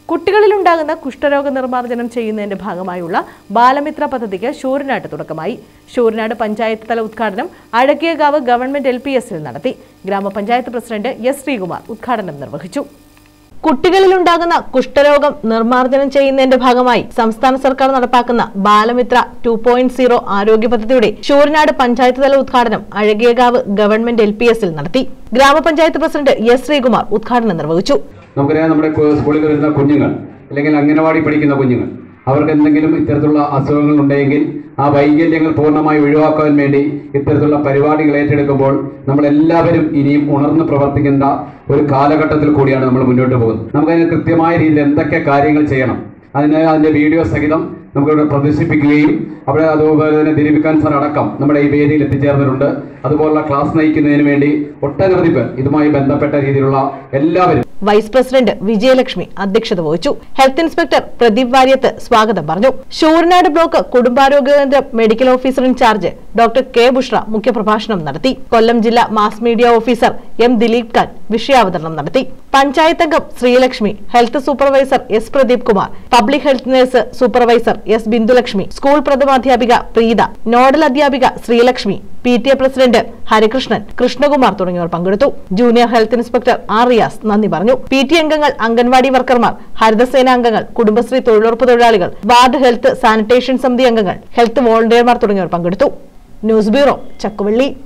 കുട്ടികളിലുണ്ടാകുന്ന കുഷ്ഠരോഗ നിർമ്മാർജ്ജനം ചെയ്യുന്നതിന്റെ ഭാഗമായുള്ള ബാലമിത്ര പദ്ധതിക്ക് ഷൂരിനാട് തുടക്കമായി ഷൂരിനാട് പഞ്ചായത്ത് തല ഉദ്ഘാടനം അഴകിയകാവ് ഗവൺമെന്റ് എൽ പി എസിൽ നടത്തി ഗ്രാമപഞ്ചായത്ത് പ്രസിഡന്റ് എസ് ശ്രീകുമാർ ഉദ്ഘാടനം നിർവഹിച്ചു കുട്ടികളിലുണ്ടാകുന്ന കുഷ്ഠരോഗം നിർമ്മാർജ്ജനം ചെയ്യുന്നതിന്റെ ഭാഗമായി സംസ്ഥാന സർക്കാർ നടപ്പാക്കുന്ന ബാലമിത്ര ടു പോയിന്റ് സീറോ ആരോഗ്യ പദ്ധതിയുടെ ഷൂരനാട് പഞ്ചായത്ത് തല ഉദ്ഘാടനം അഴകിയകാവ് ഗവൺമെന്റ് എൽ പി എസിൽ നടത്തി ഗ്രാമപഞ്ചായത്ത് പ്രസിഡന്റ് എസ് ശ്രീകുമാർ ഉദ്ഘാടനം നിർവഹിച്ചു നമുക്കറിയാം നമ്മുടെ കു- സ്കൂളിൽ വരുന്ന കുഞ്ഞുങ്ങൾ അല്ലെങ്കിൽ അംഗനവാടി പഠിക്കുന്ന കുഞ്ഞുങ്ങൾ അവർക്ക് എന്തെങ്കിലും ഇത്തരത്തിലുള്ള അസുഖങ്ങൾ ഉണ്ടെങ്കിൽ ആ വൈകല്യങ്ങൾ പൂർണ്ണമായി ഒഴിവാക്കാൻ വേണ്ടി ഇത്തരത്തിലുള്ള പരിപാടികൾ ഏറ്റെടുക്കുമ്പോൾ നമ്മൾ എല്ലാവരും ഇനിയും ഉണർന്ന് പ്രവർത്തിക്കേണ്ട ഒരു കാലഘട്ടത്തിൽ കൂടിയാണ് നമ്മൾ മുന്നോട്ട് പോകുന്നത് നമുക്കതിന് കൃത്യമായ രീതിയിൽ എന്തൊക്കെ കാര്യങ്ങൾ ചെയ്യണം അതിന് അതിന്റെ വീഡിയോ സഹിതം നമുക്കിവിടെ പ്രദർശിപ്പിക്കുകയും അവിടെ അതുപോലെ തന്നെ ദിലീപിക്കാൻ സാർ അടക്കം നമ്മുടെ ഈ വേദിയിൽ എത്തിച്ചേർന്നിട്ടുണ്ട് അതുപോലുള്ള ക്ലാസ് നയിക്കുന്നതിന് വേണ്ടി ഒട്ടനവധി പേർ ഇതുമായി ബന്ധപ്പെട്ട രീതിയിലുള്ള എല്ലാവരും വൈസ് പ്രസിഡന്റ് വിജയലക്ഷ്മി അധ്യക്ഷത വഹിച്ചു ഹെൽത്ത് ഇൻസ്പെക്ടർ പ്രദീപ് വാര്യത്ത് സ്വാഗതം പറഞ്ഞു ഷൂർനാട് ബ്ലോക്ക് കുടുംബാരോഗ്യ കേന്ദ്രം medical officer incharge doctor K Bushra മുഖ്യപ്രഭാഷണം നടത്തി കൊല്ലം ജില്ലാ mass media officer M Dileep Khan വിഷയാവതരണം നടത്തി പഞ്ചായത്ത് അംഗം Sreelakshmi health supervisor S Pradeep Kumar public health nurse supervisor S Bindulakshmi school പ്രഥമാധ്യാപിക പ്രീത നോഡൽ അധ്യാപിക Sreelakshmi P T A president Harikrishnan Krishnakumar തുടങ്ങിയവർ പങ്കെടുത്തു junior health inspector R Riyas നന്ദി പറഞ്ഞു പി ടി അംഗങ്ങൾ അംഗൻവാടി വർക്കർമാർ ഹരിതസേന അംഗങ്ങൾ കുടുംബശ്രീ തൊഴിലുറപ്പ് തൊഴിലാളികൾ വാർഡ് ഹെൽത്ത് സാനിറ്റേഷൻ സമിതി അംഗങ്ങൾ ഹെൽത്ത് വോളണ്ടിയർമാർ തുടങ്ങിയവർ പങ്കെടുത്തു ന്യൂസ് ബ്യൂറോ ചക്കുവള്ളി